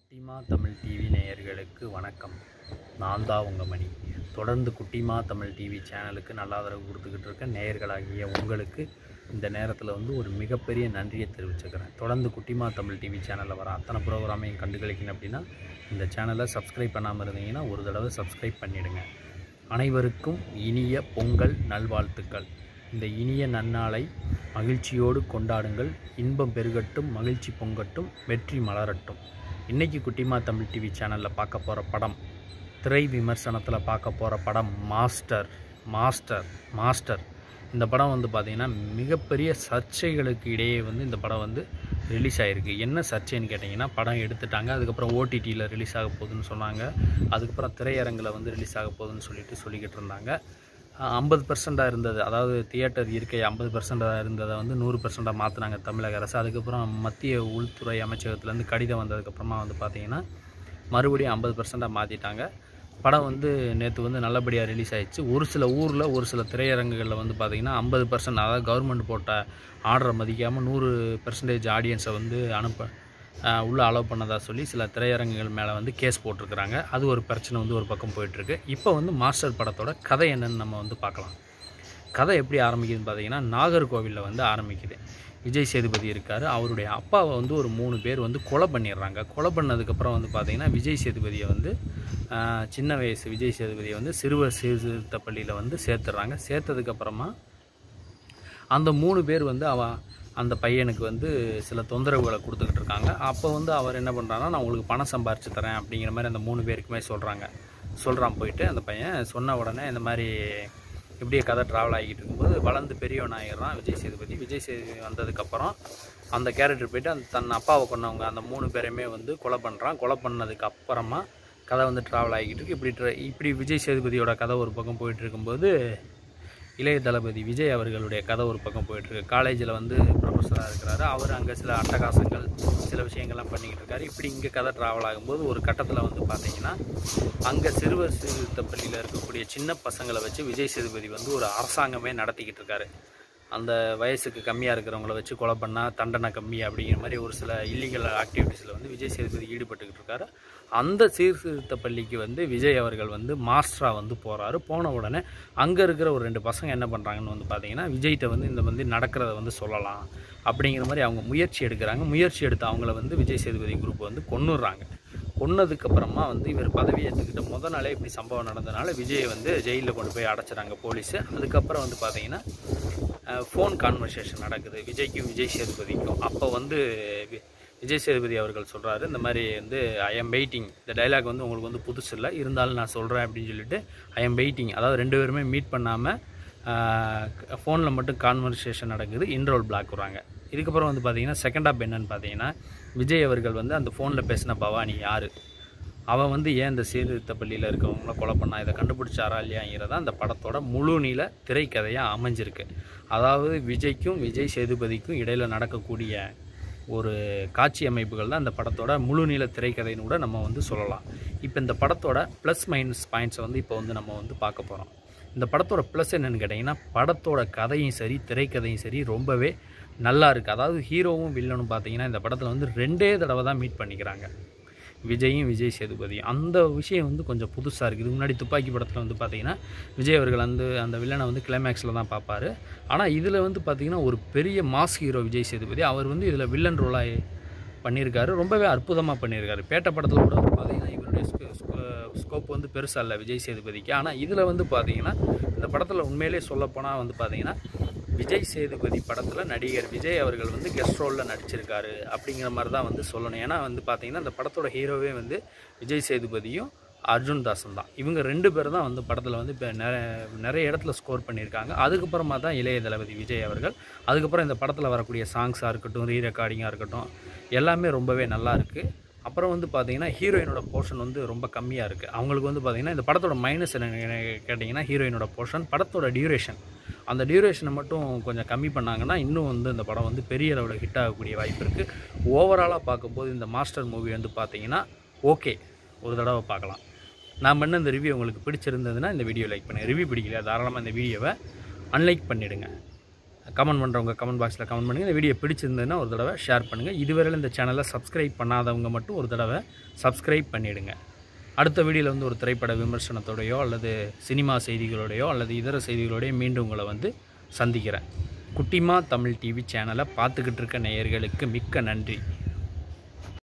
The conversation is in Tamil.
குட்டிமா தமிழ் டிவி நேயர்களுக்கு வணக்கம் நான் தான் உங்கள் மணி தொடர்ந்து குட்டிமா தமிழ் டிவி சேனலுக்கு நல்ல ஆதரவு கொடுத்துக்கிட்டு இருக்க நேயர்களாகிய உங்களுக்கு இந்த நேரத்தில் வந்து ஒரு மிகப்பெரிய நன்றியை தெரிவிச்சுக்கிறேன் தொடர்ந்து குட்டிமா தமிழ் டிவி சேனலில் வர அத்தனை ப்ரோக்ராமையும் கண்டுகளிக்கணும் அப்படின்னா இந்த சேனலை சப்ஸ்கிரைப் பண்ணாமல் இருந்தீங்கன்னா ஒரு தடவை சப்ஸ்கிரைப் பண்ணிவிடுங்க அனைவருக்கும் இனிய பொங்கல் நல்வாழ்த்துக்கள் இந்த இனிய நன்னாளை மகிழ்ச்சியோடு கொண்டாடுங்கள் இன்பம் பெருகட்டும் மகிழ்ச்சி பொங்கட்டும் வெற்றி மலரட்டும் இன்னைக்கு குட்டிமா தமிழ் டிவி சேனலில் பார்க்க போகிற படம் திரை விமர்சனத்தில் பார்க்க போகிற படம் மாஸ்டர் மாஸ்டர் மாஸ்டர் இந்த படம் வந்து பார்த்திங்கன்னா மிகப்பெரிய சர்ச்சைகளுக்கு இடையே வந்து இந்த படம் வந்து ரிலீஸ் ஆகிருக்கு என்ன சர்ச்சைன்னு கேட்டிங்கன்னா படம் எடுத்துட்டாங்க அதுக்கப்புறம் ஓடிடியில் ரிலீஸ் ஆக போகுதுன்னு சொன்னாங்க அதுக்கப்புறம் திரையரங்கில் வந்து ரிலீஸ் ஆக போகுதுன்னு சொல்லிட்டு சொல்லிக்கிட்டு இருந்தாங்க ஐம்பது பர்சண்ட்டாக இருந்தது அதாவது தியேட்டர் இருக்கை ஐம்பது பர்சண்ட்டாக இருந்ததை வந்து நூறு பர்சண்ட்டாக மாற்றினாங்க தமிழக அரசு அதுக்கப்புறம் மத்திய உள்துறை அமைச்சகத்துலேருந்து கடிதம் வந்ததுக்கப்புறமா வந்து பார்த்திங்கன்னா மறுபடியும் ஐம்பது பர்சண்ட்டாக மாற்றிட்டாங்க படம் வந்து நேற்று வந்து நல்லபடியாக ரிலீஸ் ஆயிடுச்சு ஒரு சில ஊரில் ஒரு சில திரையரங்குகளில் வந்து பார்த்திங்கன்னா ஐம்பது பர்சன்ட் அதாவது கவர்மெண்ட் போட்ட ஆர்டரை மதிக்காமல் நூறு பெர்சன்டேஜ் ஆடியன்ஸை வந்து அனுப்ப ஆஹ் உள்ள அலோவ் பண்ணதா சொல்லி சில திரையரங்குகள் மேலே வந்து கேஸ் போட்டிருக்கிறாங்க அது ஒரு பிரச்சனை வந்து ஒரு பக்கம் போயிட்டுருக்கு இப்போ வந்து மாஸ்டர் படத்தோட கதை என்னன்னு நம்ம வந்து பார்க்கலாம் கதை எப்படி ஆரம்பிக்குதுன்னு பார்த்தீங்கன்னா நாகர்கோவிலில் வந்து ஆரம்பிக்குது விஜய் சேதுபதி இருக்கார் அவருடைய அப்பாவை வந்து ஒரு மூணு பேர் வந்து கொலை பண்ணிடுறாங்க கொலை பண்ணதுக்கப்புறம் வந்து பார்த்திங்கன்னா விஜய் சேதுபதியை வந்து ஆஹ் சின்ன வயசு விஜய் சேதுபதியை வந்து சிறுவர் சீர்திருத்த பள்ளியில் வந்து சேர்த்துடுறாங்க சேர்த்ததுக்கப்புறமா அந்த மூணு பேர் வந்து அவ அந்த பையனுக்கு வந்து சில தொந்தரவுகளை கொடுத்துக்கிட்டு இருக்காங்க அப்போ வந்து அவர் என்ன பண்ணுறாங்கன்னா நான் உங்களுக்கு பணம் சம்பாரிச்சு தரேன் அப்படிங்கிற மாதிரி அந்த மூணு பேருக்குமே சொல்கிறாங்க சொல்கிறான் போயிட்டு அந்த பையன் சொன்ன உடனே இந்த மாதிரி இப்படியே கதை ட்ராவல் ஆகிட்டு இருக்கும்போது வளர்ந்து பெரியவன் ஆகிடுறான் விஜய் சேதுபதி விஜய் சேதுபதி வந்ததுக்கப்புறம் அந்த கேரக்டர் போயிட்டு அந்த தன் அப்பாவை கொண்டவங்க அந்த மூணு பேரையுமே வந்து கொலை பண்ணுறான் கொலை பண்ணதுக்கு அப்புறமா கதை வந்து ட்ராவல் ஆகிட்டு இருக்கு இப்படி tra- இப்படி விஜய் சேதுபதியோட கதை ஒரு பக்கம் போயிட்டு இருக்கும்போது இளைய தளபதி விஜய் அவர்களுடைய கதை ஒரு பக்கம் போயிட்டுருக்கு காலேஜில் வந்து ப்ரொஃபஸராக இருக்கிறாரு அவர் அங்கே சில அட்டகாசங்கள் சில விஷயங்கள்லாம் பண்ணிக்கிட்டு இருக்காரு இப்படி இங்கே கதை ட்ராவல் ஆகும்போது ஒரு கட்டத்தில் வந்து பார்த்தீங்கன்னா அங்கே சிறுவர் சீர்திருத்த பள்ளியில் இருக்கக்கூடிய சின்ன பசங்களை வச்சு விஜய் சேதுபதி வந்து ஒரு அரசாங்கமே நடத்திக்கிட்டு இருக்காரு அந்த வயசுக்கு கம்மியாக இருக்கிறவங்கள வச்சு கொலை பண்ணால் தண்டனை கம்மி அப்படிங்கிற மாதிரி ஒரு சில இல்லீகல் ஆக்டிவிட்டீஸில் வந்து விஜய் சேதுபதி ஈடுபட்டுக்கிட்டு இருக்காரு அந்த சீர்திருத்த பள்ளிக்கு வந்து விஜய் அவர்கள் வந்து மாஸ்டராக வந்து போகிறாரு போன உடனே அங்கே இருக்கிற ஒரு ரெண்டு பசங்க என்ன பண்ணுறாங்கன்னு வந்து பார்த்தீங்கன்னா விஜய்கிட்ட வந்து இந்த வந்து நடக்கிறத வந்து சொல்லலாம் அப்படிங்கிற மாதிரி அவங்க முயற்சி எடுக்கிறாங்க முயற்சி எடுத்து அவங்கள வந்து விஜய் சேதுபதி குரூப் வந்து கொன்னுடுறாங்க கொன்னதுக்கப்புறமா வந்து இவர் பதவி ஏற்றுக்கிட்ட முத நாளே இப்படி சம்பவம் நடந்தனால விஜயை வந்து ஜெயிலில் கொண்டு போய் அடைச்சிறாங்க போலீஸு அதுக்கப்புறம் வந்து பார்த்தீங்கன்னா ஃபோன் கான்வர்சேஷன் நடக்குது விஜய்க்கும் விஜய் சேதுபதிக்கும் அப்போ வந்து வி- விஜய் சேதுபதி அவர்கள் சொல்கிறாரு இந்த மாதிரி வந்து ஐ எம் வெயிட்டிங் இந்த டைலாக் வந்து உங்களுக்கு வந்து புதுசு இல்லை இருந்தாலும் நான் சொல்கிறேன் அப்படின்னு சொல்லிட்டு ஐ எம் வெயிட்டிங் அதாவது ரெண்டு பேருமே மீட் பண்ணாமல் ஃபோனில் மட்டும் கான்வர்சேஷன் நடக்குது இன்ரோல் பிளாக் வராங்க இதுக்கப்புறம் வந்து பார்த்தீங்கன்னா செகண்ட் ஆப் என்னன்னு பார்த்தீங்கன்னா விஜய் அவர்கள் வந்து அந்த ஃபோனில் பேசின பவானி யார் அவன் வந்து ஏன் இந்த சீர்திருத்த பள்ளியில் இருக்கவங்கள கொலை பண்ணா இதை கண்டுபிடிச்சாரா இல்லையாங்கிறத அந்த படத்தோட முழு நீள திரைக்கதையாக அமைஞ்சிருக்கு அதாவது விஜய்க்கும் விஜய் சேதுபதிக்கும் இடையில நடக்கக்கூடிய ஒரு காட்சி அமைப்புகள் தான் இந்த படத்தோட முழு நீள திரைக்கதைன்னு கூட நம்ம வந்து சொல்லலாம் இப்போ இந்த படத்தோட ப்ளஸ் மைனஸ் பாயிண்ட்ஸை வந்து இப்போ வந்து நம்ம வந்து பார்க்க போகிறோம் இந்த படத்தோட ப்ளஸ் என்னன்னு கேட்டிங்கன்னா படத்தோட கதையும் சரி திரைக்கதையும் சரி ரொம்பவே நல்லா இருக்குது அதாவது ஹீரோவும் வில்லனும் பார்த்தீங்கன்னா இந்த படத்தில் வந்து ரெண்டே தடவை தான் மீட் பண்ணிக்கிறாங்க விஜயும் விஜய் சேதுபதியும் அந்த விஷயம் வந்து கொஞ்சம் புதுசாக இருக்குது இதுக்கு முன்னாடி துப்பாக்கி படத்தில் வந்து பார்த்தீங்கன்னா விஜய் அவர்கள் வந்து அந்த வில்லனை வந்து கிளைமேக்ஸில் தான் பார்ப்பாரு ஆனால் இதில் வந்து பார்த்தீங்கன்னா ஒரு பெரிய மாஸ் ஹீரோ விஜய் சேதுபதி அவர் வந்து இதில் வில்லன் ரோலாக பண்ணியிருக்காரு ரொம்பவே அற்புதமாக பண்ணியிருக்காரு பேட்ட படத்தில் கூட வந்து பார்த்தீங்கன்னா இவருடைய ஸ்கோப் வந்து பெருசாக இல்லை விஜய் சேதுபதிக்கு ஆனால் இதில் வந்து பார்த்தீங்கன்னா இந்த படத்தில் உண்மையிலே சொல்லப்போனால் வந்து பார்த்தீங்கன்னா விஜய் சேதுபதி படத்தில் நடிகர் விஜய் அவர்கள் வந்து கெஸ்ட் ரோலில் நடிச்சிருக்காரு அப்படிங்கிற மாதிரி தான் வந்து சொல்லணும் ஏன்னா வந்து பார்த்தீங்கன்னா இந்த படத்தோட ஹீரோவே வந்து விஜய் சேதுபதியும் அர்ஜுன் தாஸும் தான் இவங்க ரெண்டு பேர் தான் வந்து படத்தில் வந்து இப்போ நிறைய நிறைய இடத்துல ஸ்கோர் பண்ணியிருக்காங்க அதுக்கப்புறமா தான் இளைய தளபதி விஜய் அவர்கள் அதுக்கப்புறம் இந்த படத்தில் வரக்கூடிய சாங்ஸாக இருக்கட்டும் ரீ ரெக்கார்டிங்காக இருக்கட்டும் எல்லாமே ரொம்பவே நல்லா இருக்குது அப்புறம் வந்து பார்த்தீங்கன்னா ஹீரோயினோட போர்ஷன் வந்து ரொம்ப கம்மியாக இருக்குது அவங்களுக்கு வந்து பார்த்தீங்கன்னா இந்த படத்தோட மைனஸ் என்ன கேட்டிங்கன்னா ஹீரோயினோட போர்ஷன் படத்தோட டியூரேஷன் அந்த டியூரேஷனை மட்டும் கொஞ்சம் கம்மி பண்ணாங்கன்னா இன்னும் வந்து இந்த படம் வந்து பெரிய அளவில் ஹிட் ஆகக்கூடிய வாய்ப்பு இருக்குது ஓவராலாக பார்க்கும்போது இந்த மாஸ்டர் மூவி வந்து பார்த்தீங்கன்னா ஓகே ஒரு தடவை பார்க்கலாம் நான் பண்ண இந்த ரிவ்யூ உங்களுக்கு பிடிச்சிருந்ததுன்னா இந்த வீடியோ லைக் பண்ணுங்கள் ரிவ்யூ பிடிக்கல தாராளமாக இந்த வீடியோவை அன்லைக் பண்ணிவிடுங்க கமெண்ட் பண்ணுறவங்க கமெண்ட் பாக்ஸில் கமெண்ட் பண்ணுங்கள் இந்த வீடியோ பிடிச்சிருந்ததுன்னா ஒரு தடவை ஷேர் பண்ணுங்கள் இதுவரையில் இந்த சேனலை சப்ஸ்கிரைப் பண்ணாதவங்க மட்டும் ஒரு தடவை சப்ஸ்கிரைப் பண்ணிவிடுங்க அடுத்த வீடியோவில் வந்து ஒரு திரைப்பட விமர்சனத்தோடையோ அல்லது சினிமா செய்திகளோடையோ அல்லது இதர செய்திகளோடையோ மீண்டும் உங்களை வந்து சந்திக்கிறேன் குட்டிமா தமிழ் டிவி சேனலை பார்த்துக்கிட்டு இருக்க நேயர்களுக்கு மிக்க நன்றி